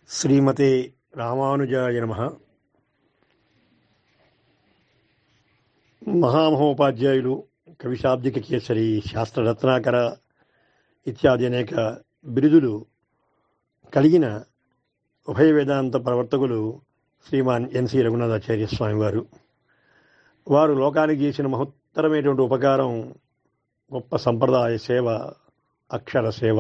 శ్రీమతే రామానుజాయ నమ మహామహోపాధ్యాయులు కవిశాబ్దిక కేసరి శాస్త్రరత్నాకర ఇత్యాది అనేక బిరుదులు కలిగిన ఉభయ వేదాంత ప్రవర్తకులు శ్రీమాన్ ఎన్సి రఘునాథాచార్య స్వామి వారు వారు లోకానికి చేసిన మహత్తరమైనటువంటి ఉపకారం గొప్ప సంప్రదాయ సేవ అక్షర సేవ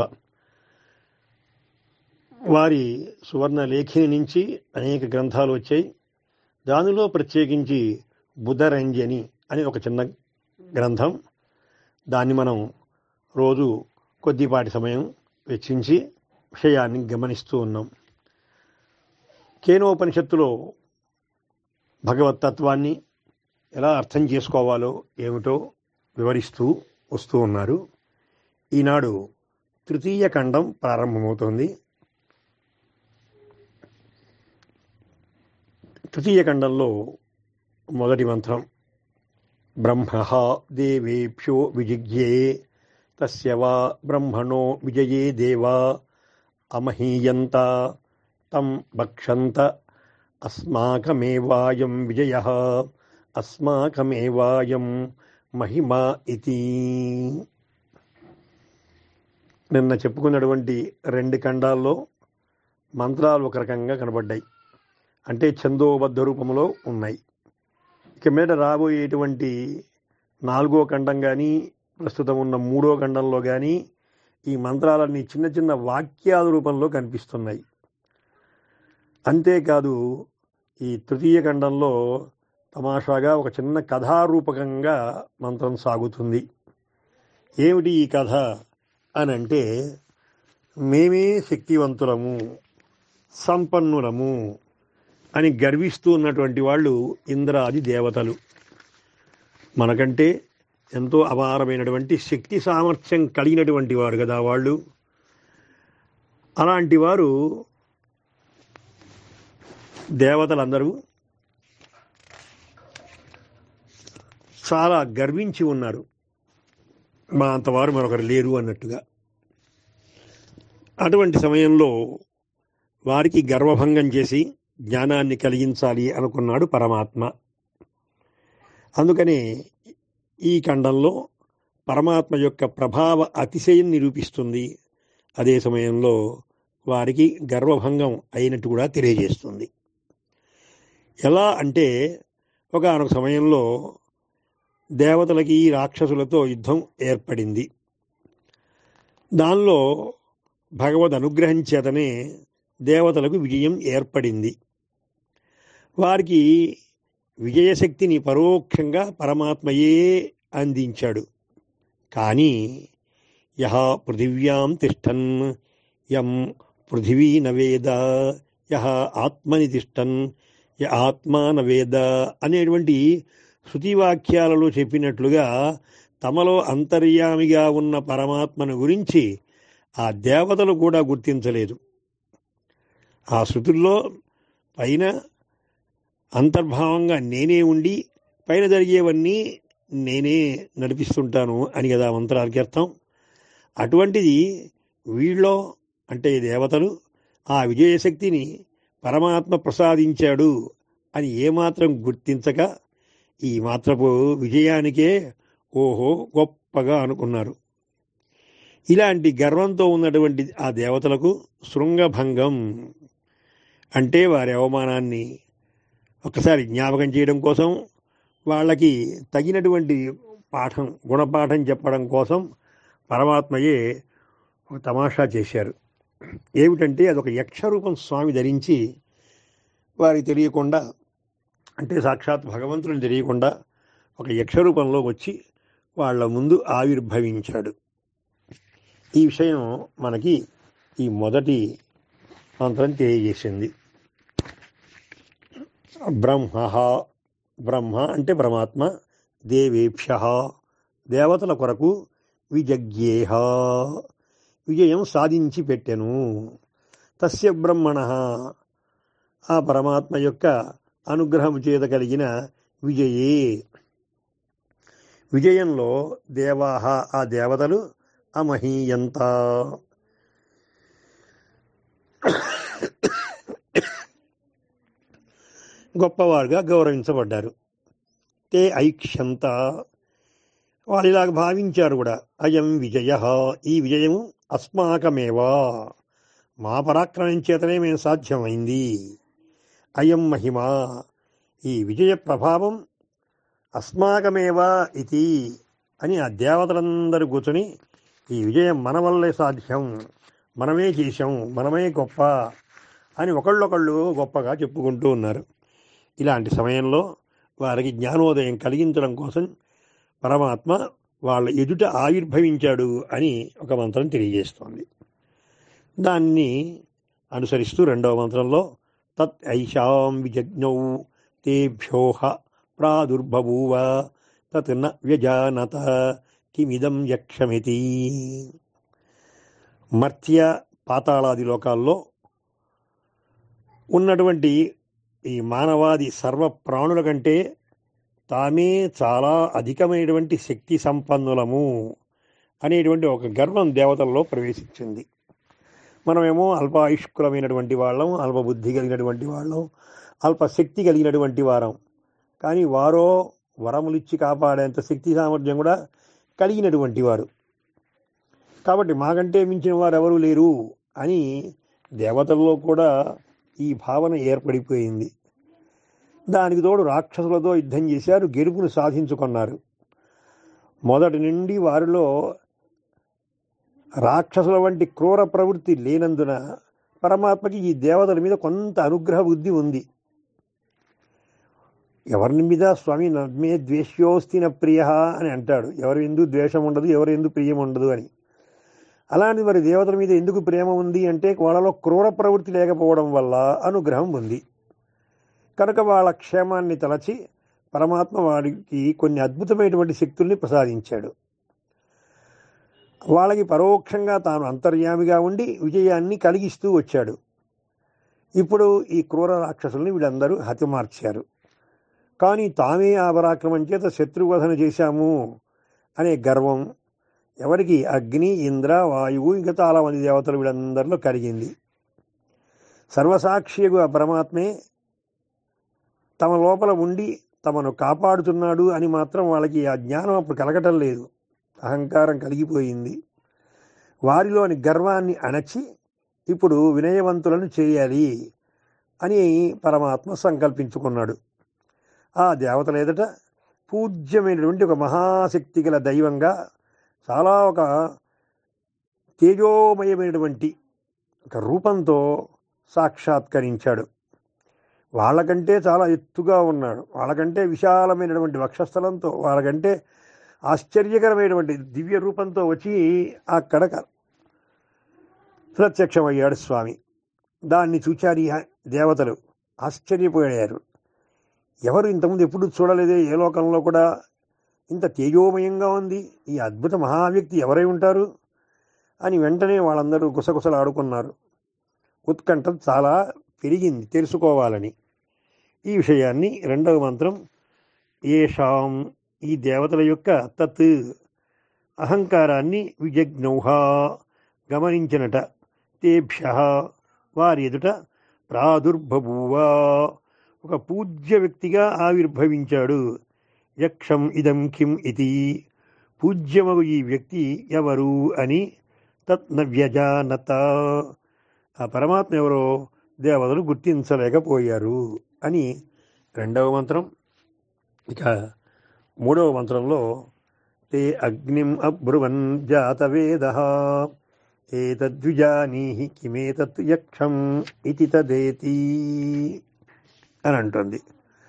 వారి సువర్ణ లేఖిని నుంచి అనేక గ్రంథాలు వచ్చాయి దానిలో ప్రత్యేకించి బుధరంజని అని ఒక చిన్న గ్రంథం దాన్ని మనం రోజు కొద్దిపాటి సమయం వెచ్చించి విషయాన్ని గమనిస్తూ ఉన్నాం కేనోపనిషత్తులో భగవత్ తత్వాన్ని ఎలా అర్థం చేసుకోవాలో ఏమిటో వివరిస్తూ వస్తూ ఉన్నారు ఈనాడు తృతీయ ఖండం ప్రారంభమవుతోంది తృతీయ ఖండంలో మొదటి మంత్రం బ్రహ్మ దేవేభ్యో విజిజ్ఞే తస్య వా బ్రహ్మణో విజయే దేవా అమహీయంత తం భక్షంత అస్మాకమేవాయం విజయ అస్మాకమేవాయం మహిమా ఇతి నిన్న చెప్పుకున్నటువంటి రెండు ఖండాల్లో మంత్రాలు ఒక రకంగా కనబడ్డాయి అంటే ఛందోబద్ధ రూపంలో ఉన్నాయి ఇక మీద రాబోయేటువంటి నాలుగో ఖండం కానీ ప్రస్తుతం ఉన్న మూడో ఖండంలో కానీ ఈ మంత్రాలన్నీ చిన్న చిన్న వాక్యాల రూపంలో కనిపిస్తున్నాయి అంతేకాదు ఈ తృతీయ ఖండంలో తమాషాగా ఒక చిన్న కథారూపకంగా మంత్రం సాగుతుంది ఏమిటి ఈ కథ అని అంటే మేమే శక్తివంతులము సంపన్నులము అని గర్విస్తూ ఉన్నటువంటి వాళ్ళు ఇంద్రాది దేవతలు మనకంటే ఎంతో అపారమైనటువంటి శక్తి సామర్థ్యం కలిగినటువంటి వారు కదా వాళ్ళు అలాంటి వారు దేవతలందరూ చాలా గర్వించి ఉన్నారు మా అంతవారు మరొకరు లేరు అన్నట్టుగా అటువంటి సమయంలో వారికి గర్వభంగం చేసి జ్ఞానాన్ని కలిగించాలి అనుకున్నాడు పరమాత్మ అందుకనే ఈ ఖండంలో పరమాత్మ యొక్క ప్రభావ అతిశయం నిరూపిస్తుంది అదే సమయంలో వారికి గర్వభంగం అయినట్టు కూడా తెలియజేస్తుంది ఎలా అంటే ఒకనొక సమయంలో దేవతలకి రాక్షసులతో యుద్ధం ఏర్పడింది దానిలో భగవద్ అనుగ్రహం చేతనే దేవతలకు విజయం ఏర్పడింది వారికి విజయశక్తిని పరోక్షంగా పరమాత్మయే అందించాడు కానీ యహ పృథివ్యాం తిష్టన్ యం పృథివీ నవేద యహ ఆత్మని తిష్టన్ య ఆత్మా నవేద అనేటువంటి శృతివాక్యాలలో చెప్పినట్లుగా తమలో అంతర్యామిగా ఉన్న పరమాత్మను గురించి ఆ దేవతలు కూడా గుర్తించలేదు ఆ శృతుల్లో పైన అంతర్భావంగా నేనే ఉండి పైన జరిగేవన్నీ నేనే నడిపిస్తుంటాను అని కదా మంత్రాలకి అర్థం అటువంటిది వీళ్ళో అంటే దేవతలు ఆ విజయశక్తిని పరమాత్మ ప్రసాదించాడు అని ఏమాత్రం గుర్తించక ఈ మాత్రపు విజయానికే ఓహో గొప్పగా అనుకున్నారు ఇలాంటి గర్వంతో ఉన్నటువంటి ఆ దేవతలకు శృంగభంగం అంటే వారి అవమానాన్ని ఒకసారి జ్ఞాపకం చేయడం కోసం వాళ్ళకి తగినటువంటి పాఠం గుణపాఠం చెప్పడం కోసం పరమాత్మయే ఒక తమాషా చేశారు ఏమిటంటే అదొక యక్షరూపం స్వామి ధరించి వారికి తెలియకుండా అంటే సాక్షాత్ భగవంతుని తెలియకుండా ఒక యక్షరూపంలో వచ్చి వాళ్ళ ముందు ఆవిర్భవించాడు ఈ విషయం మనకి ఈ మొదటి మంత్రం తెలియజేసింది బ్రహ్మ బ్రహ్మ అంటే పరమాత్మ దేవేభ్య దేవతల కొరకు విజజ్ఞేహ విజయం సాధించి పెట్టెను తస్య బ్రహ్మణ ఆ పరమాత్మ యొక్క అనుగ్రహం చేత కలిగిన విజయే విజయంలో దేవాహ ఆ దేవతలు అమహీయంత గొప్పవారుగా గౌరవించబడ్డారు తే ఐక్ష్యంత వాళ్ళు ఇలాగ భావించారు కూడా అయం విజయ ఈ విజయము అస్మాకమేవా మా పరాక్రమం చేతనే మేము సాధ్యమైంది అయం మహిమ ఈ విజయ ప్రభావం అస్మాకమేవా ఇది అని ఆ దేవతలందరూ కూర్చొని ఈ విజయం మన వల్లే సాధ్యం మనమే చేశాం మనమే గొప్ప అని ఒకళ్ళొకళ్ళు గొప్పగా చెప్పుకుంటూ ఉన్నారు ఇలాంటి సమయంలో వారికి జ్ఞానోదయం కలిగించడం కోసం పరమాత్మ వాళ్ళ ఎదుట ఆవిర్భవించాడు అని ఒక మంత్రం తెలియజేస్తోంది దాన్ని అనుసరిస్తూ రెండవ మంత్రంలో తత్ ఐషాం విజజ్ఞౌ తేభ్యోహ ప్రాదుర్బభూవ తత్ న వ్యజానత కిమిదం యక్షమితి మర్త్య పాతాళాది లోకాల్లో ఉన్నటువంటి ఈ మానవాది సర్వ ప్రాణుల కంటే తామే చాలా అధికమైనటువంటి శక్తి సంపన్నులము అనేటువంటి ఒక గర్వం దేవతల్లో ప్రవేశించింది మనమేమో అల్పాయుష్కులమైనటువంటి వాళ్ళం అల్పబుద్ధి కలిగినటువంటి వాళ్ళం అల్పశక్తి కలిగినటువంటి వారం కానీ వారో వరములిచ్చి కాపాడేంత శక్తి సామర్థ్యం కూడా కలిగినటువంటి వారు కాబట్టి మాకంటే మించిన వారు ఎవరూ లేరు అని దేవతల్లో కూడా ఈ భావన ఏర్పడిపోయింది దానికి తోడు రాక్షసులతో యుద్ధం చేశారు గెలుపును సాధించుకున్నారు మొదటి నుండి వారిలో రాక్షసుల వంటి క్రూర ప్రవృత్తి లేనందున పరమాత్మకి ఈ దేవతల మీద కొంత అనుగ్రహ బుద్ధి ఉంది ఎవరి మీద స్వామి నమ్మే ద్వేష్యోస్తిన ప్రియ అని అంటాడు ఎవరి ఎందు ద్వేషం ఉండదు ఎవరి ఎందు ప్రియం ఉండదు అని అలాంటి మరి దేవతల మీద ఎందుకు ప్రేమ ఉంది అంటే వాళ్ళలో క్రూర ప్రవృత్తి లేకపోవడం వల్ల అనుగ్రహం ఉంది కనుక వాళ్ళ క్షేమాన్ని తలచి పరమాత్మ వాడికి కొన్ని అద్భుతమైనటువంటి శక్తుల్ని ప్రసాదించాడు వాళ్ళకి పరోక్షంగా తాను అంతర్యామిగా ఉండి విజయాన్ని కలిగిస్తూ వచ్చాడు ఇప్పుడు ఈ క్రూర రాక్షసుల్ని వీళ్ళందరూ హతమార్చారు కానీ తామే ఆ పరాక్రమం చేత శత్రువధన చేశాము అనే గర్వం ఎవరికి అగ్ని ఇంద్ర వాయువు ఇంకా చాలా మంది దేవతలు వీళ్ళందరిలో కలిగింది సర్వసాక్షియగు ఆ పరమాత్మే తమ లోపల ఉండి తమను కాపాడుతున్నాడు అని మాత్రం వాళ్ళకి ఆ జ్ఞానం అప్పుడు కలగటం లేదు అహంకారం కలిగిపోయింది వారిలోని గర్వాన్ని అణచి ఇప్పుడు వినయవంతులను చేయాలి అని పరమాత్మ సంకల్పించుకున్నాడు ఆ దేవతల ఎదుట పూజ్యమైనటువంటి ఒక మహాశక్తి గల దైవంగా చాలా ఒక తేజోమయమైనటువంటి ఒక రూపంతో సాక్షాత్కరించాడు వాళ్ళకంటే చాలా ఎత్తుగా ఉన్నాడు వాళ్ళకంటే విశాలమైనటువంటి వక్షస్థలంతో వాళ్ళకంటే ఆశ్చర్యకరమైనటువంటి దివ్య రూపంతో వచ్చి అక్కడ ప్రత్యక్షమయ్యాడు స్వామి దాన్ని చూచారు ఈ దేవతలు ఆశ్చర్యపోయారు ఎవరు ఇంతకుముందు ఎప్పుడు చూడలేదే ఏ లోకంలో కూడా ఇంత తేజోమయంగా ఉంది ఈ అద్భుత మహావ్యక్తి ఎవరై ఉంటారు అని వెంటనే వాళ్ళందరూ గుసగుసలు ఆడుకున్నారు ఉత్కంఠ చాలా పెరిగింది తెలుసుకోవాలని ఈ విషయాన్ని రెండవ మంత్రం ఏషాం ఈ దేవతల యొక్క తత్ అహంకారాన్ని విజజ్ఞౌహ గమనించినట తేభ్య వారి ఎదుట ప్రాదుర్బభూవ ఒక పూజ్య వ్యక్తిగా ఆవిర్భవించాడు యక్షం ఇదం కిం ఇది పూజ్యమగు ఈ వ్యక్తి ఎవరు అని తత్ నవ్యజానత ఆ పరమాత్మ ఎవరో దేవతలు గుర్తించలేకపోయారు అని రెండవ మంత్రం ఇక మూడవ మంత్రంలో తే అగ్నిం అబ్రువన్ జాతవేద ఏతద్విజానీహి కిమేతత్ యక్షం ఇతి తదేతి అని అంటుంది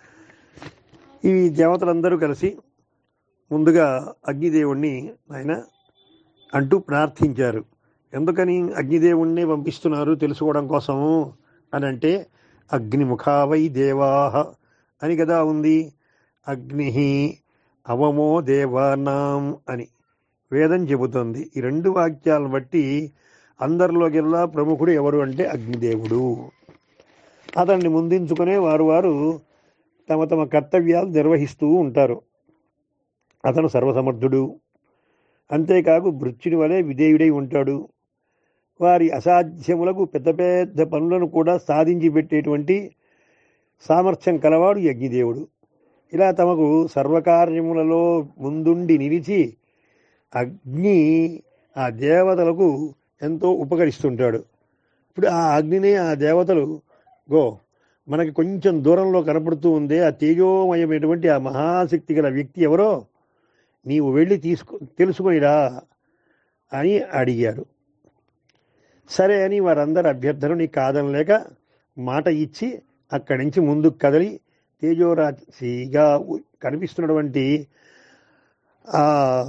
ఈ దేవతలందరూ కలిసి ముందుగా అగ్నిదేవుణ్ణి ఆయన అంటూ ప్రార్థించారు ఎందుకని అగ్నిదేవుణ్ణి పంపిస్తున్నారు తెలుసుకోవడం కోసము అని అంటే అగ్నిముఖావై దేవాహ అని కదా ఉంది అగ్ని అవమో దేవానాం అని వేదం చెబుతోంది ఈ రెండు వాక్యాలను బట్టి అందరిలోకెల్లా ప్రముఖుడు ఎవరు అంటే అగ్నిదేవుడు అతన్ని ముందించుకునే వారు వారు తమ తమ కర్తవ్యాలు నిర్వహిస్తూ ఉంటారు అతను సర్వసమర్థుడు అంతేకాకు భృత్యుని వలె విధేయుడై ఉంటాడు వారి అసాధ్యములకు పెద్ద పెద్ద పనులను కూడా సాధించి పెట్టేటువంటి సామర్థ్యం కలవాడు యజ్ఞదేవుడు ఇలా తమకు సర్వకార్యములలో ముందుండి నిలిచి అగ్ని ఆ దేవతలకు ఎంతో ఉపకరిస్తుంటాడు ఇప్పుడు ఆ అగ్నిని ఆ దేవతలు గో మనకి కొంచెం దూరంలో కనపడుతూ ఉందే ఆ తేజోమయమైనటువంటి ఆ మహాశక్తి గల వ్యక్తి ఎవరో నీవు వెళ్ళి తీసుకు తెలుసుకొనిరా అని అడిగాడు సరే అని వారందరి అభ్యర్థనని కాదనలేక మాట ఇచ్చి అక్కడి నుంచి ముందుకు కదలి తేజోరాశిగా ఉ- కనిపిస్తున్నటువంటి ఆ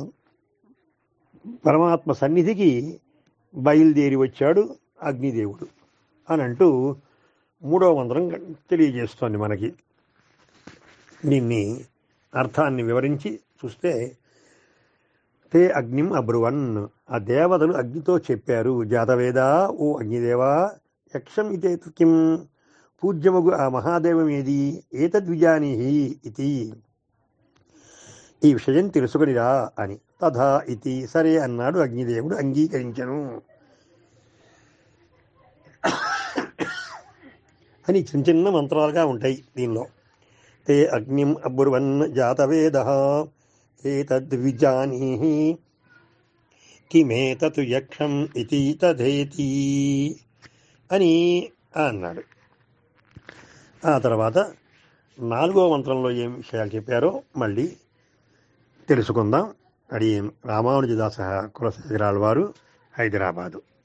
పరమాత్మ సన్నిధికి బయలుదేరి వచ్చాడు అగ్నిదేవుడు అని అంటూ మూడవ మంత్రం తెలియజేస్తోంది మనకి దీన్ని అర్థాన్ని వివరించి చూస్తే తే అగ్నిం అబ్రువన్ ఆ దేవతలు అగ్నితో చెప్పారు జాతవేద ఓ అగ్నిదేవా యక్షం ఇతే కిం పూజ్యమగు ఆ మహాదేవం ఏది ఏతద్విజానీహి ఇది ఈ విషయం తెలుసుకొనిరా అని తథా ఇది సరే అన్నాడు అగ్నిదేవుడు అంగీకరించను అని చిన్న చిన్న మంత్రాలుగా ఉంటాయి దీనిలో తే అగ్నిం అబ్రువన్ జాతవేద ఏతద్విజానీహి కిమేతతు యక్షం ఇతి తథేతి అని అన్నాడు ఆ తర్వాత నాలుగో మంత్రంలో ఏం విషయాలు చెప్పారో మళ్ళీ తెలుసుకుందాం అది రామానుజదాస కులశేఖరాల వారు హైదరాబాదు